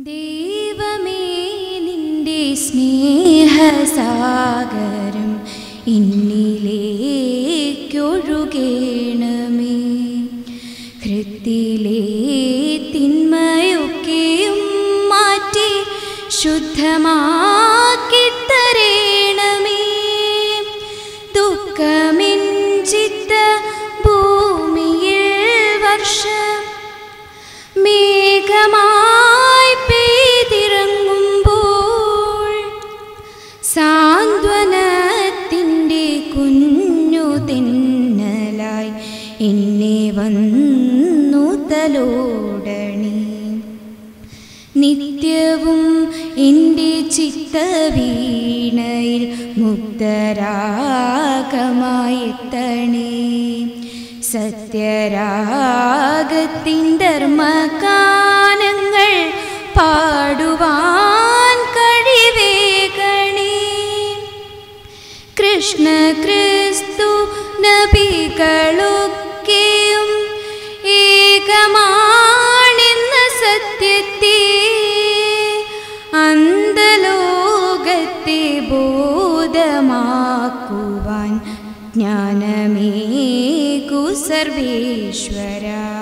ദൈവമേ നിന്റെ സ്നേഹസാഗരം എന്നിലേക്കൊഴുകേണമേ ഹൃത്തിലെ തിന്മയൊക്കെയും മാറ്റി ശുദ്ധമാക്കി തരേണമേ ദുഃഖമിഞ്ചിത്ത ഭൂമിയിൽ വർഷം മേഘമായി പെയ്തിറങ്ങുമ്പോൾ സാന്ത്വനത്തിൻ്റെ കുഞ്ഞു തിന്നലായി എന്നെ വന്നു തലോടണി നിത്യവും എൻ്റെ ചിത്തവീണയിൽ മുക്തരാഗമായെത്തണേ സത്യരാഗത്തിൻ ധർമ്മഗാനങ്ങൾ പാടുവാൻ കഴിവേകണേ കൃഷ്ണ ക്രിസ്തു നബികളൊക്കെയും ഏകമാണെന്ന സത്യത്തെ അന്തലോകത്തെ ബോധമാക്കുവാൻ ജ്ഞാനമേകു സർവേശ്വര